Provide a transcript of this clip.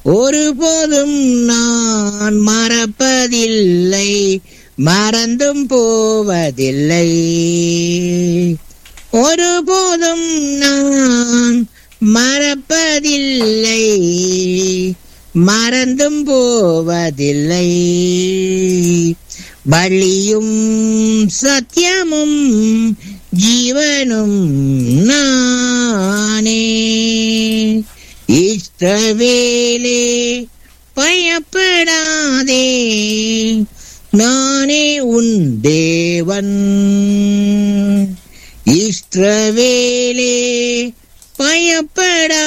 ஒருபோதும் நான் மறப்பதில்லை மறந்தும் போவதில்லை ஒருபோதும் நான் மறப்பதில்லை மறந்தும் போவதில்லை வழியும் சத்தியமும் ஜீவனும் நானே இஷ்டவேலே பயப்படாதே நானே உன் தேவன் இஷ்டவேலே பயப்படா